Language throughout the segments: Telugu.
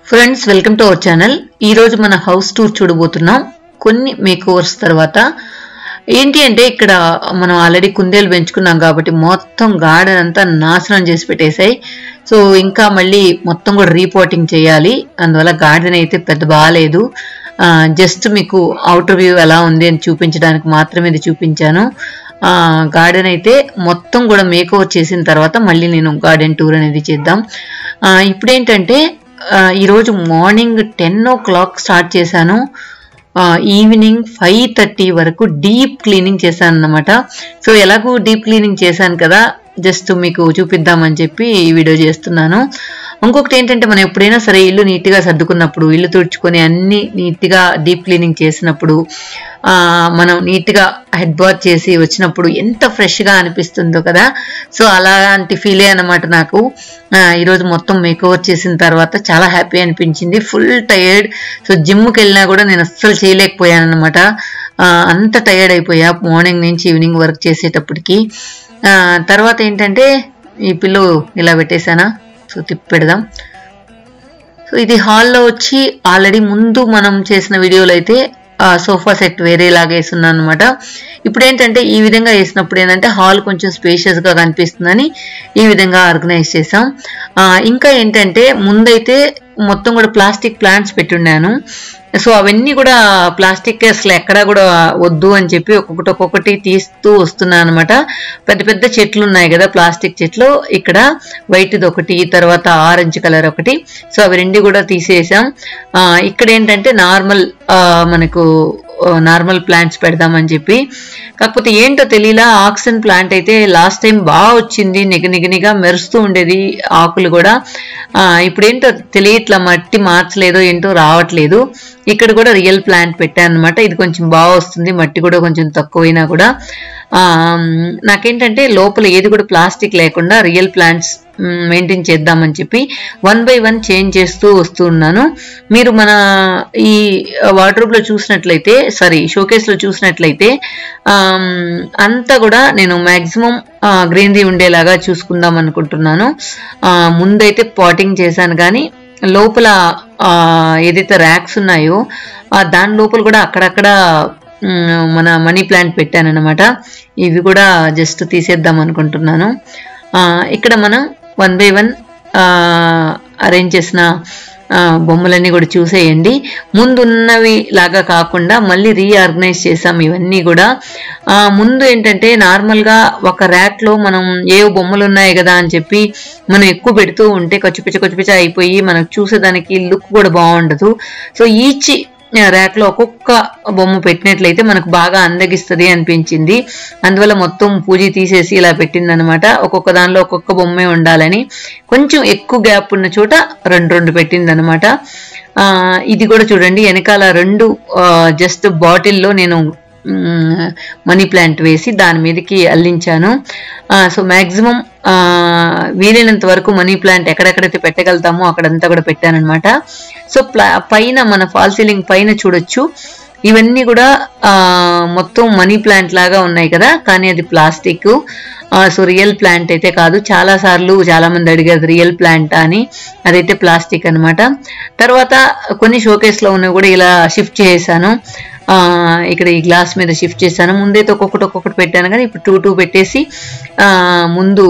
friends welcome to our channel ఈ రోజు మన హౌస్ టూర్ చూడబోతున్నాం కొన్ని మేక్ ఓవర్స్ తర్వాత ఏంటి అంటే ఇక్కడ మనం ఆల్రెడీ కుందేలు పెంచుకున్నాం కాబట్టి మొత్తం గార్డెన్ అంతా నాశనం చేసి పెట్టేశాయి సో ఇంకా మళ్ళీ మొత్తం కూడా రీపోర్టింగ్ చేయాలి అందువల్ల గార్డెన్ అయితే పెద్ద బాగాలేదు జస్ట్ మీకు అవుటర్ వ్యూ ఎలా ఉంది అని చూపించడానికి మాత్రమే ఇది చూపించాను గార్డెన్ అయితే మొత్తం కూడా మేక్ ఓవర్ చేసిన తర్వాత మళ్ళీ నేను గార్డెన్ టూర్ అనేది చేద్దాం ఆ, ఇప్పుడేంటంటే ఆ, ఈరోజు morning ten o'clock start చేశాను ఆ, ఈవినింగ్ ఫైవ్ థర్టీ వరకు డీప్ క్లీనింగ్ చేశాను అనమాట సో ఎలాగూ డీప్ క్లీనింగ్ చేశాను కదా జస్ట్ మీకు చూపిద్దామని చెప్పి ఈ వీడియో చేస్తున్నాను ఇంకొకటి ఏంటంటే మనం ఎప్పుడైనా సరే ఇల్లు నీట్గా సర్దుకున్నప్పుడు ఇల్లు తుడుచుకొని అన్ని నీట్గా డీప్ క్లీనింగ్ చేసినప్పుడు ఆ, మనం నీట్గా హెడ్ బాత్ చేసి వచ్చినప్పుడు ఎంత ఫ్రెష్గా అనిపిస్తుందో కదా సో అలాంటి ఫీలే అనమాట నాకు ఆ, ఈరోజు మొత్తం మేకఓవర్ చేసిన తర్వాత చాలా హ్యాపీ అనిపించింది ఫుల్ టైర్డ్ సో జిమ్కి వెళ్ళినా కూడా నేను అస్సలు చేయలేకపోయాను అనమాట అంత టైర్డ్ అయిపోయా మార్నింగ్ నుంచి ఈవినింగ్ వర్క్ చేసేటప్పటికి ఆ, తర్వాత ఏంటంటే ఈ పిల్లు ఇలా పెట్టేశానా సో తిప్పి పెడదాం సో ఇది హాల్లో వచ్చి ఆల్రెడీ ముందు మనం చేసిన వీడియోలో అయితే ఆ సోఫా సెట్ వేరేలాగా వేస్తున్నాను అనమాట ఇప్పుడు ఏంటంటే ఈ విధంగా వేసినప్పుడు ఏంటంటే హాల్ కొంచెం spacious గా కనిపిస్తుందని ఈ విధంగా ఆర్గనైజ్ చేసాం ఆ, ఇంకా ఏంటంటే ముందైతే మొత్తం కూడా ప్లాస్టిక్ ప్లాంట్స్ పెట్టున్నాను సో అవన్నీ కూడా ప్లాస్టిక్ అసలు ఎక్కడా కూడా వద్దు అని చెప్పి ఒక్కొక్కటి ఒక్కొక్కటి తీస్తూ వస్తున్నాను అనమాట పెద్ద పెద్ద చెట్లు ఉన్నాయి కదా ప్లాస్టిక్ చెట్లు ఇక్కడ వైట్ది ఒకటి తర్వాత ఆరెంజ్ కలర్ ఒకటి సో అవి రెండు కూడా తీసేసాం ఆ, ఇక్కడ ఏంటంటే నార్మల్ మనకు నార్మల్ ప్లాంట్స్ పెడదామని చెప్పి కాకపోతే ఏంటో తెలియలా ఆక్సిజన్ ప్లాంట్ అయితే లాస్ట్ టైం బాగా వచ్చింది నిగనిగనిగా మెరుస్తూ ఉండేది ఆకులు కూడా ఆ, ఇప్పుడు ఏంటో తెలియట్లా మట్టి మార్చలేదో ఏంటో రావట్లేదు ఇక్కడ కూడా రియల్ ప్లాంట్ పెట్టాను అనమాట ఇది కొంచెం బాగా వస్తుంది మట్టి కూడా కొంచెం తక్కువైనా కూడా ఆ, నాకేంటంటే లోపల ఏది కూడా ప్లాస్టిక్ లేకుండా రియల్ ప్లాంట్స్ మెయింటైన్ చేద్దామని చెప్పి వన్ బై వన్ చేంజ్ చేస్తూ వస్తూ ఉన్నాను మీరు మన ఈ వార్డ్రోబ్ లో చూసినట్లయితే సారీ షోకేస్ లో చూసినట్లయితే ఆమ్, అంతా కూడా నేను మాక్సిమం గ్రీనరీ ఉండేలాగా చూసుకుందాం అనుకుంటున్నాను ఆ, ముందైతే పాటింగ్ చేశాను కానీ లోపల ఆ, ఏదైతే ర్యాక్స్ ఉన్నాయో ఆ దాని లోపల కూడా అక్కడక్కడ మ్, మన మనీ ప్లాంట్ పెట్టానన్నమాట ఇవి కూడా జస్ట్ తీసేద్దాం అనుకుంటున్నాను ఆ, ఇక్కడ మనం వన్ బై వన్ అరేంజ్ చేసిన ఆ, బొమ్మలన్నీ కూడా చూసేయండి ముందున్నవి లాగా కాకుండా మళ్ళీ రీఆర్గనైజ్ చేసాం ఇవన్నీ కూడా ఆ, ముందు ఏంటంటే నార్మల్గా ఒక ర్యాక్లో మనం ఏ బొమ్మలు ఉన్నాయి కదా అని చెప్పి మనం ఎక్కువ పెడుతూ ఉంటే కొచ్చిపిచ్చ కొచ్చిపిచ్చ అయిపోయి మనకు చూసేదానికి లుక్ కూడా బాగుండదు సో ఈచ్ ర్యాక్ లో ఒక్కొక్క బొమ్మ పెట్టినట్లయితే మనకు బాగా అందగిస్తుంది అనిపించింది అందువల్ల మొత్తం పూజ తీసేసి ఇలా పెట్టిందనమాట ఒక్కొక్క దానిలో ఒక్కొక్క బొమ్మే ఉండాలని కొంచెం ఎక్కువ గ్యాప్ ఉన్న చోట రెండు రెండు పెట్టిందనమాట ఆ, ఇది కూడా చూడండి వెనకాల రెండు జస్ట్ బాటిల్లో నేను మ్, మనీ ప్లాంట్ వేసి దాని మీదకి అల్లించాను ఆ, సో మ్యాక్సిమం వీలైనంత వరకు మనీ ప్లాంట్ ఎక్కడెక్కడైతే పెట్టగలుగుతామో అక్కడంతా కూడా పెట్టానన్నమాట సో ప్లా పైన మన ఫాల్ సీలింగ్ పైన చూడొచ్చు ఇవన్నీ కూడా ఆ, మొత్తం మనీ ప్లాంట్ లాగా ఉన్నాయి కదా కానీ అది ప్లాస్టిక్ సో రియల్ ప్లాంట్ అయితే కాదు చాలా సార్లు చాలా మంది అడిగారు రియల్ ప్లాంట్ అని అదైతే ప్లాస్టిక్ అన్నమాట తర్వాత కొన్ని షోకేస్ లో ఉన్నవి కూడా ఇలా షిఫ్ట్ చేశాను ఆ, ఇక్కడ ఈ గ్లాస్ మీద షిఫ్ట్ చేశాను ముందైతే ఒక్కొక్కటి ఒక్కొక్కటి పెట్టాను కానీ ఇప్పుడు టూ టూ పెట్టేసి ఆ, ముందు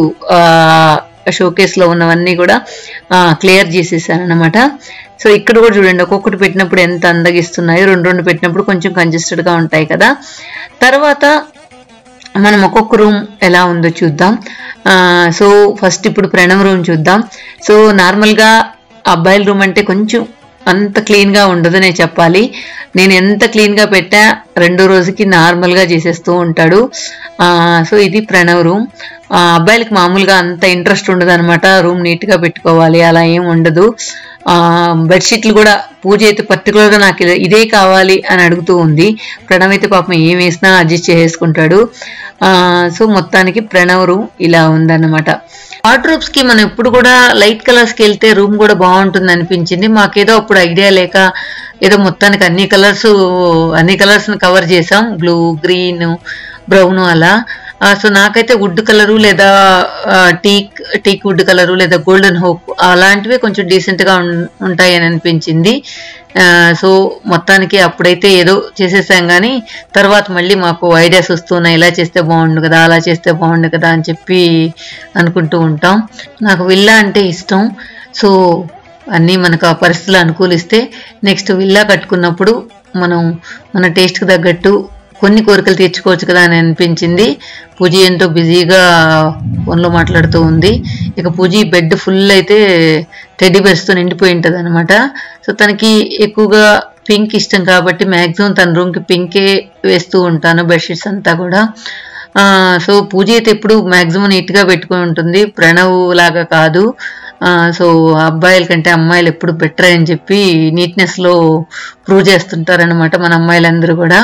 షోకేస్ లో ఉన్నవన్నీ కూడా క్లియర్ చేసేసాను అనమాట సో ఇక్కడ కూడా చూడండి ఒక్కొక్కటి పెట్టినప్పుడు ఎంత అందగిస్తున్నాయో రెండు రెండు పెట్టినప్పుడు కొంచెం congested గా ఉంటాయి కదా తర్వాత మనం ఒక్కొక్క రూమ్ ఎలా ఉందో చూద్దాం ఆ, సో ఫస్ట్ ఇప్పుడు ప్రణవ్ రూమ్ చూద్దాం సో నార్మల్గా అబ్బాయిల రూమ్ అంటే కొంచెం అంత క్లీన్గా ఉండదనే చెప్పాలి నేను ఎంత క్లీన్గా పెట్టా రెండో రోజుకి నార్మల్గా చేసేస్తూ ఉంటాడు ఆ, సో ఇది ప్రణవ్ రూమ్ ఆ, అబ్బాయిలకి మామూలుగా అంత ఇంట్రెస్ట్ ఉండదు అనమాట రూమ్ నీట్గా పెట్టుకోవాలి అలా ఏం ఉండదు ఆ, బెడ్షీట్లు కూడా పూజ అయితే పర్టికులర్గా నాకు ఇదే- ఇదే కావాలి అని అడుగుతూ ఉంది ప్రణవ్ అయితే పాపం ఏం వేసినా అడ్జస్ట్ చేసుకుంటాడు ఆ, సో మొత్తానికి ప్రణవ్ రూమ్ ఇలా ఉందన్నమాట వార్డ్రోబ్స్ కి మనం ఎప్పుడు కూడా లైట్ కలర్స్ కి వెళ్తే రూమ్ కూడా బాగుంటుంది అనిపించింది మాకేదో అప్పుడు ఐడియా లేక ఏదో మొత్తానికి అన్ని కలర్స్ అన్ని కలర్స్ ని కవర్ చేసాం బ్లూ గ్రీన్ బ్రౌన్ అలా ఆ, సో నాకైతే వుడ్ కలరు లేదా ఆ, టీక్ టీక్ వుడ్ కలరు లేదా గోల్డెన్ హోప్ అలాంటివి కొంచెం డీసెంట్గా ఉం- ఉంటాయని అనిపించింది ఆ, సో మొత్తానికి అప్పుడైతే ఏదో చేసేసాం కానీ తర్వాత మళ్ళీ మాకు ఐడియాస్ వస్తున్నాయి ఇలా చేస్తే బాగుండు కదా అలా చేస్తే బాగుండు కదా అని చెప్పి అనుకుంటూ ఉంటాం నాకు విల్లా అంటే ఇష్టం సో అన్నీ మనకు ఆ పరిస్థితులు అనుకూలిస్తే నెక్స్ట్ విల్లా కట్టుకున్నప్పుడు మనం మన టేస్ట్కి తగ్గట్టు కొన్ని కోరికలు తీర్చుకోవచ్చు కదా అని అనిపించింది పూజ ఎంతో బిజీగా ఫోన్లో మాట్లాడుతూ ఉంది ఇక పూజ బెడ్ ఫుల్ అయితే టెడ్డీ బెర్స్తో నిండిపోయి ఉంటుంది అనమాట సో తనకి ఎక్కువగా పింక్ ఇష్టం కాబట్టి మ్యాక్సిమం తన రూమ్కి పింకే వేస్తూ ఉంటాను బెడ్షీట్స్ అంతా కూడా ఆ, సో పూజ అయితే ఎప్పుడు మ్యాక్సిమం నీట్గా పెట్టుకుని ఉంటుంది ప్రణవ్ లాగా కాదు ఆ, సో అబ్బాయిల కంటే అమ్మాయిలు ఎప్పుడు బెటర్ అని చెప్పి నీట్నెస్లో ప్రూవ్ చేస్తుంటారనమాట మన అమ్మాయిలందరూ కూడా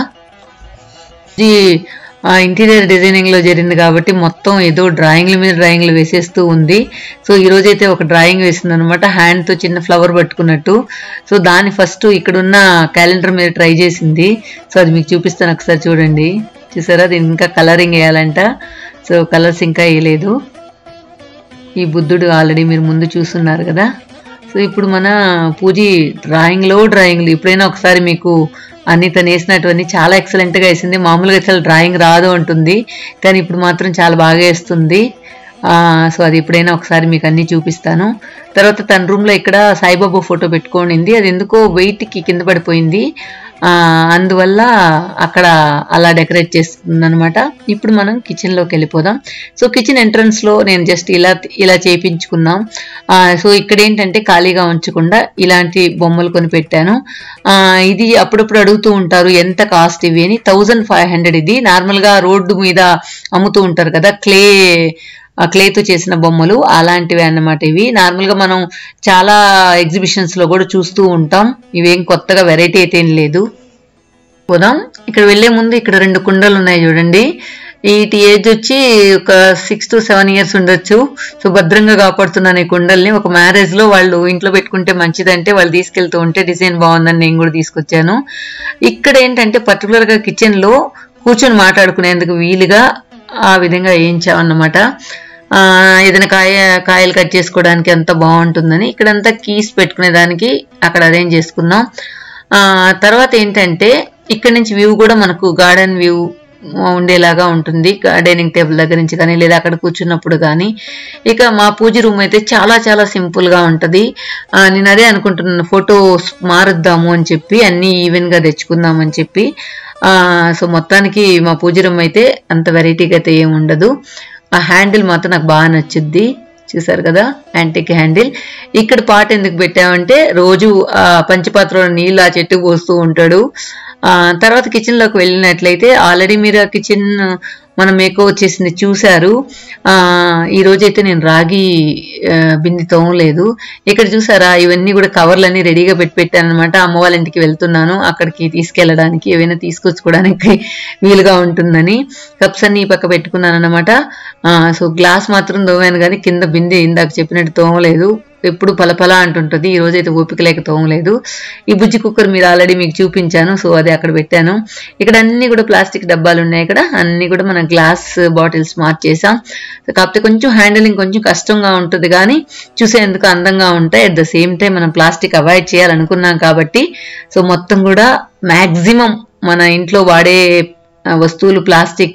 ఇది ఆ ఇంటీరియర్ డిజైనింగ్ లో జరిగింది కాబట్టి మొత్తం ఏదో డ్రాయింగ్ల మీద డ్రాయింగ్లు వేసేస్తూ ఉంది సో ఈ రోజైతే ఒక డ్రాయింగ్ వేసింది అనమాట హ్యాండ్ తో చిన్న ఫ్లవర్ పట్టుకున్నట్టు సో దాన్ని ఫస్ట్ ఇక్కడున్న క్యాలెండర్ మీద ట్రై చేసింది సో అది మీకు చూపిస్తాను ఒకసారి చూడండి చూసారా దీనికి ఇంకా కలరింగ్ వేయాలంట సో కలర్స్ ఇంకా వేయలేదు ఈ బుద్ధుడు ఆల్రెడీ మీరు ముందు చూస్తున్నారు కదా సో ఇప్పుడు మన పూజి డ్రాయింగ్లో డ్రాయింగ్లు ఎప్పుడైనా ఒకసారి మీకు అన్ని తను వేసినటువన్నీ చాలా ఎక్సలెంట్గా వేసింది మామూలుగా అసలు డ్రాయింగ్ రాదు అంటుంది కానీ ఇప్పుడు మాత్రం చాలా బాగా వేస్తుంది ఆ, సో అది ఎప్పుడైనా ఒకసారి మీకు అన్ని చూపిస్తాను తర్వాత తన రూమ్లో ఇక్కడ సాయిబాబా ఫోటో పెట్టుకోనింది అది ఎందుకో వెయిట్కి కింద పడిపోయింది ఆ, అందువల్ల అక్కడ అలా డెకరేట్ చేస్తుంది అనమాట ఇప్పుడు మనం కిచెన్లోకి వెళ్ళిపోదాం సో కిచెన్ ఎంట్రన్స్లో నేను జస్ట్ ఇలా ఇలా చేయించుకున్నాం ఆ, సో ఇక్కడ ఏంటంటే ఖాళీగా ఉంచకుండా ఇలాంటి బొమ్మలు కొని పెట్టాను ఆ, ఇది అప్పుడప్పుడు అడుగుతూ ఉంటారు ఎంత కాస్ట్ ఇవి అని థౌజండ్ ఫైవ్ హండ్రెడ్ ఇది నార్మల్గా రోడ్డు మీద అమ్ముతూ ఉంటారు కదా క్లే ఆ క్లేతో చేసిన బొమ్మలు అలాంటివి అన్నమాట ఇవి నార్మల్గా మనం చాలా ఎగ్జిబిషన్స్ లో కూడా చూస్తూ ఉంటాం ఇవేం కొత్తగా వెరైటీ అయితే ఏం లేదు పోదాం ఇక్కడ వెళ్లే ముందు ఇక్కడ రెండు కుండలు ఉన్నాయి చూడండి వీటి ఏజ్ వచ్చి ఒక సిక్స్ టు సెవెన్ ఇయర్స్ ఉండొచ్చు సో భద్రంగా కాపాడుతున్నాను ఈ కుండల్ని ఒక మ్యారేజ్ లో వాళ్ళు ఇంట్లో పెట్టుకుంటే మంచిదంటే వాళ్ళు తీసుకెళ్తూ ఉంటే డిజైన్ బాగుందని నేను కూడా తీసుకొచ్చాను ఇక్కడ ఏంటంటే పర్టికులర్ గా కిచెన్ లో కూర్చొని మాట్లాడుకునేందుకు వీలుగా ఆ విధంగా వేయించామన్నమాట ఆ, ఏదైనా కాయ కాయలు కట్ చేసుకోవడానికి అంత బాగుంటుందని ఇక్కడంతా కీస్ పెట్టుకునే దానికి అక్కడ అరేంజ్ చేసుకున్నాం ఆ, తర్వాత ఏంటంటే ఇక్కడ నుంచి వ్యూ కూడా మనకు గార్డెన్ వ్యూ ఉండేలాగా ఉంటుంది డైనింగ్ టేబుల్ దగ్గర నుంచి కానీ లేదా అక్కడ కూర్చున్నప్పుడు కానీ ఇక మా పూజ రూమ్ అయితే చాలా చాలా సింపుల్ గా ఉంటది ఆ, నేను అదే అనుకుంటున్నాను ఫొటోస్ మారుద్దాము అని చెప్పి అన్ని ఈవెన్ గా తెచ్చుకుందాం అని చెప్పి ఆ, సో మొత్తానికి మా పూజ రూమ్ అయితే అంత వెరైటీగా అయితే ఏమి ఉండదు ఆ హ్యాండిల్ మాత్రం నాకు బాగా నచ్చుద్ది చూసారు కదా యాంటిక్ హ్యాండిల్ ఇక్కడ పాట ఎందుకు పెట్టామంటే రోజు ఆ పంచపాత్రలో నీళ్ళు ఆ చెట్టు పోస్తూ ఉంటాడు ఆ తర్వాత కిచెన్ లోకి వెళ్ళినట్లయితే ఆల్రెడీ మీరు ఆ కిచెన్ మనం మేకో వచ్చేసింది చూశారు ఆ ఈ రోజైతే నేను రాగి ఆ, బింది తోమలేదు ఇక్కడ చూసారా ఇవన్నీ కూడా కవర్లన్నీ రెడీగా పెట్టి పెట్టాను అనమాట అమ్మ వాళ్ళ ఇంటికి వెళ్తున్నాను అక్కడికి తీసుకెళ్ళడానికి ఏవైనా తీసుకొచ్చుకోవడానికి వీలుగా ఉంటుందని కప్స్ అన్ని ఈ పక్క పెట్టుకున్నాను అనమాట సో గ్లాస్ మాత్రం తోమాను కానీ కింద బిందె ఇందాక చెప్పినట్టు తోమలేదు ఎప్పుడు పలపల అంటుంటుంది ఈ రోజు అయితే ఓపిక లేక తోమలేదు ఈ బుజ్జి కుక్కర్ మీద ఆల్రెడీ మీకు చూపించాను సో అది అక్కడ పెట్టాను ఇక్కడ అన్ని కూడా ప్లాస్టిక్ డబ్బాలు ఉన్నాయి ఇక్కడ అన్ని కూడా మనం గ్లాస్ బాటిల్స్ మార్చేసాం సో కాకపోతే కొంచెం హ్యాండిలింగ్ కొంచెం కష్టంగా ఉంటుంది కానీ చూసేందుకు అందంగా ఉంటాయి అట్ ద సేమ్ టైం మనం ప్లాస్టిక్ అవాయిడ్ చేయాలనుకున్నాం కాబట్టి సో మొత్తం కూడా మ్యాక్సిమం మన ఇంట్లో వాడే ఆ, వస్తువులు plastic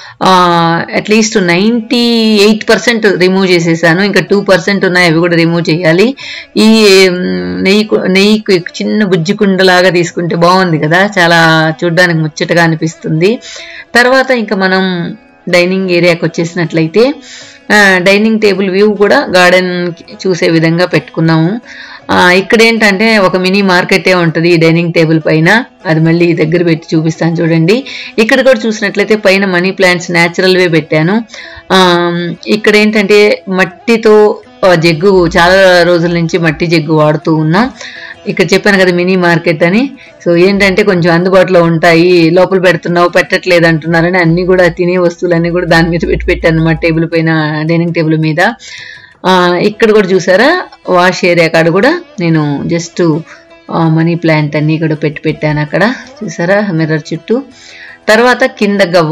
at least ninety eight percent remove చేసేసాను ఇంకా టూ పర్సెంట్ ఉన్నాయి అవి కూడా రిమూవ్ చేయాలి ఈ ఉమ్, నెయ్యి కు- నెయ్యి కు- చిన్న బుజ్జి కుండలాగా తీసుకుంటే బాగుంది కదా చాలా చూడ్డానికి ముచ్చటగా అనిపిస్తుంది తర్వాత ఇంకా మనం డైనింగ్ ఏరియాకి వచ్చేసినట్లయితే ఆ, డైనింగ్ టేబుల్ వ్యూ కూడా గార్డెన్ చూసే విధంగా పెట్టుకున్నాము ఆ, ఇక్కడ ఏంటంటే ఒక మినీ మార్కెటే ఉంటుంది ఈ డైనింగ్ టేబుల్ పైన అది మళ్ళీ దగ్గర పెట్టి చూపిస్తాను చూడండి ఇక్కడ కూడా చూసినట్లయితే పైన మనీ ప్లాంట్స్ న్యాచురల్ వే పెట్టాను ఆ, ఇక్కడ ఏంటంటే మట్టితో ఆ, జగ్గు చాలా రోజుల నుంచి మట్టి జగ్గు వాడుతూ ఉన్నాం ఇక్కడ చెప్పాను కదా మినీ మార్కెట్ అని సో ఏంటంటే కొంచెం అందుబాటులో ఉంటాయి లోపల పెడుతున్నావు పెట్టట్లేదు అంటున్నారని అన్ని కూడా తినే వస్తువులన్నీ కూడా దాని మీద పెట్టి పెట్టాను అనమాట టేబుల్ పైన డైనింగ్ టేబుల్ మీద ఆ, ఇక్కడ కూడా చూసారా వాష్ ఏరియా కాడ కూడా నేను జస్ట్ మనీ ప్లాంట్ అన్ని కూడా పెట్టి పెట్టాను అక్కడ చూసారా మిర్రర్ చుట్టూ తర్వాత కింద గవ్వలు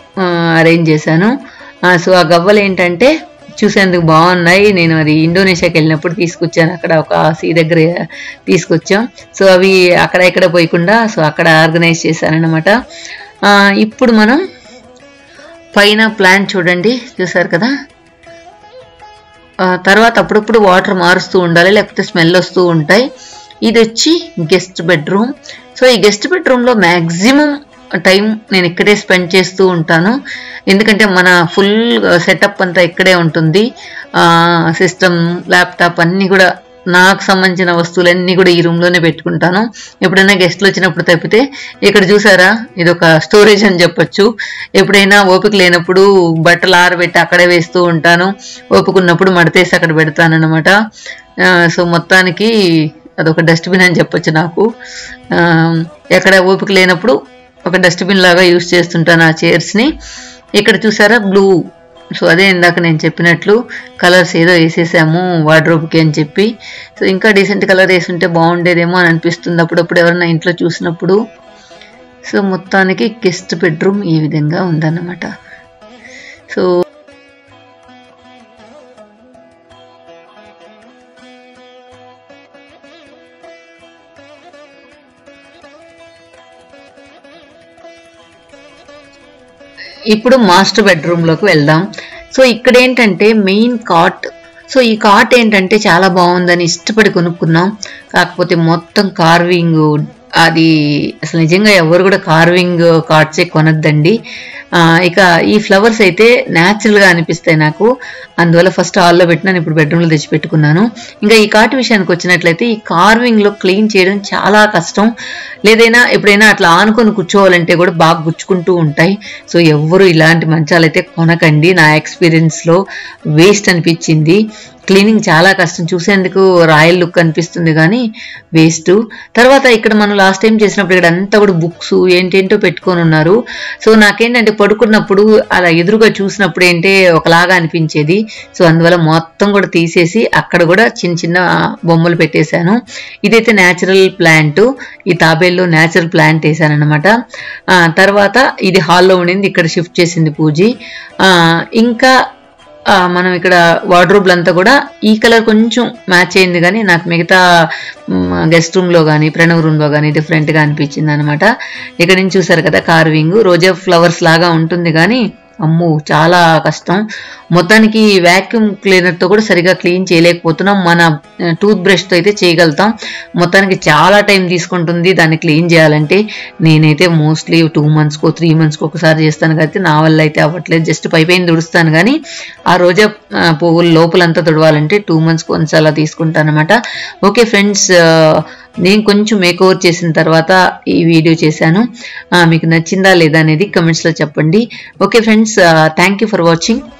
అరేంజ్ చేశాను ఆ, సో ఆ గవ్వలు ఏంటంటే చూసేందుకు బాగున్నాయి నేను అది ఇండోనేషియాకి వెళ్ళినప్పుడు తీసుకొచ్చాను అక్కడ ఒక సీ దగ్గర తీసుకొచ్చాం సో అవి అక్కడ ఇక్కడ పోయకుండా సో అక్కడ ఆర్గనైజ్ చేశానన్నమాట ఆ, ఇప్పుడు మనం పైన ప్లాంట్ చూడండి చూసారు కదా ఆ, తర్వాత అప్పుడప్పుడు వాటర్ మారుస్తూ ఉండాలి లేకపోతే స్మెల్ వస్తూ ఉంటాయి ఇది వచ్చి గెస్ట్ బెడ్రూమ్ సో ఈ గెస్ట్ బెడ్రూమ్లో మ్యాక్సిమం టైం నేను ఇక్కడే స్పెండ్ చేస్తూ ఉంటాను ఎందుకంటే మన ఫుల్ సెటప్ అంతా ఇక్కడే ఉంటుంది సిస్టమ్ ల్యాప్టాప్ అన్నీ కూడా నాకు సంబంధించిన వస్తువులన్నీ కూడా ఈ రూమ్లోనే పెట్టుకుంటాను ఎప్పుడైనా గెస్ట్లు వచ్చినప్పుడు తప్పితే ఇక్కడ చూసారా ఇది ఒక స్టోరేజ్ అని చెప్పొచ్చు ఎప్పుడైనా ఓపిక లేనప్పుడు బట్టలు ఆరబెట్టి అక్కడే వేస్తూ ఉంటాను ఓపిక ఉన్నప్పుడు మడతేసి అక్కడ పెడతాను అనమాట సో మొత్తానికి అదొక డస్ట్బిన్ అని చెప్పొచ్చు నాకు ఆ, ఎక్కడ ఓపిక లేనప్పుడు ఒక డస్ట్బిన్ లాగా యూస్ చేస్తుంటాను ఆ చైర్స్ని ఇక్కడ చూసారా బ్లూ సో అదే ఇందాక నేను చెప్పినట్లు కలర్స్ ఏదో వేసేసాము వార్డ్రోబ్కి అని చెప్పి సో ఇంకా డీసెంట్ కలర్ వేసుంటే బాగుండేదేమో అని అనిపిస్తుంది అప్పుడప్పుడు ఎవరైనా ఇంట్లో చూసినప్పుడు సో మొత్తానికి గెస్ట్ బెడ్రూమ్ ఈ విధంగా ఉందన్నమాట సో ఇప్పుడు మాస్టర్ బెడ్రూమ్ లోకి వెళ్దాం సో ఇక్కడ ఏంటంటే మెయిన్ కాట్ సో ఈ కాట్ ఏంటంటే చాలా బాగుందని ఇష్టపడి కొనుక్కున్నాం కాకపోతే మొత్తం కార్వింగ్ అది అసలు నిజంగా ఎవరు కూడా కార్వింగ్ కార్డ్సే కొనద్దండి ఆ, ఇక ఈ ఫ్లవర్స్ అయితే న్యాచురల్గా అనిపిస్తాయి నాకు అందువల్ల ఫస్ట్ హాల్లో పెట్టినాను ఇప్పుడు బెడ్రూమ్లో తెచ్చి పెట్టుకున్నాను ఇంకా ఈ కార్ట్ విషయానికి వచ్చినట్లయితే ఈ కార్వింగ్లో క్లీన్ చేయడం చాలా కష్టం లేదైనా ఎప్పుడైనా అట్లా ఆనుకొని కూర్చోవాలంటే కూడా బాగా గుచ్చుకుంటూ ఉంటాయి సో ఎవ్వరు ఇలాంటి మంచాలు అయితే కొనకండి నా ఎక్స్పీరియన్స్లో వేస్ట్ అనిపించింది క్లీనింగ్ చాలా కష్టం చూసేందుకు రాయల్ లుక్ అనిపిస్తుంది కానీ వేస్ట్ తర్వాత ఇక్కడ మనం లాస్ట్ టైం చేసినప్పుడు ఇక్కడ అంతా కూడా బుక్స్ ఏంటేంటో పెట్టుకొని ఉన్నారు సో నాకేంటంటే పడుకున్నప్పుడు అలా ఎదురుగా చూసినప్పుడు ఏంటే ఒకలాగా అనిపించేది సో అందువల్ల మొత్తం కూడా తీసేసి అక్కడ కూడా చిన్న చిన్న బొమ్మలు పెట్టేశాను ఇదైతే న్యాచురల్ ప్లాంట్ ఈ తాబేల్లో న్యాచురల్ ప్లాంట్ వేసాను అనమాట తర్వాత ఇది హాల్లో ఉండింది ఇక్కడ షిఫ్ట్ చేసింది పూజీ ఆ, ఇంకా ఆ, మనం ఇక్కడ వార్డ్రోబ్లు అంతా కూడా ఈ కలర్ కొంచెం మ్యాచ్ అయింది కానీ నాకు మిగతా గెస్ట్ రూమ్లో కానీ ప్రణవ్ రూమ్లో కానీ డిఫరెంట్గా అనిపించింది అనమాట ఇక్కడ నుంచి చూసారు కదా కార్వింగ్ రోజా ఫ్లవర్స్ లాగా ఉంటుంది కానీ అమ్ము చాలా కష్టం మొత్తానికి వ్యాక్యూమ్ క్లీనర్తో కూడా సరిగా క్లీన్ చేయలేకపోతున్నాం మన టూత్ బ్రష్తో అయితే చేయగలుగుతాం మొత్తానికి చాలా టైం తీసుకుంటుంది దాన్ని క్లీన్ చేయాలంటే నేనైతే మోస్ట్లీ టూ మంత్స్కో త్రీ మంత్స్కి ఒకసారి చేస్తాను కాబట్టి నా వల్ల అయితే అవ్వట్లేదు జస్ట్ పై పైన తుడుస్తాను కానీ ఆ రోజా ఆ, పువ్వులు లోపలంతా తుడవాలంటే టూ మంత్స్కి వన్స్ అలా తీసుకుంటాను అనమాట ఓకే ఫ్రెండ్స్ నేను కొంచెం మేక్ ఓవర్ చేసిన తర్వాత ఈ వీడియో చేశాను ఆ, మీకు నచ్చిందా లేదా అనేది కమెంట్స్లో చెప్పండి okay friends thank you for watching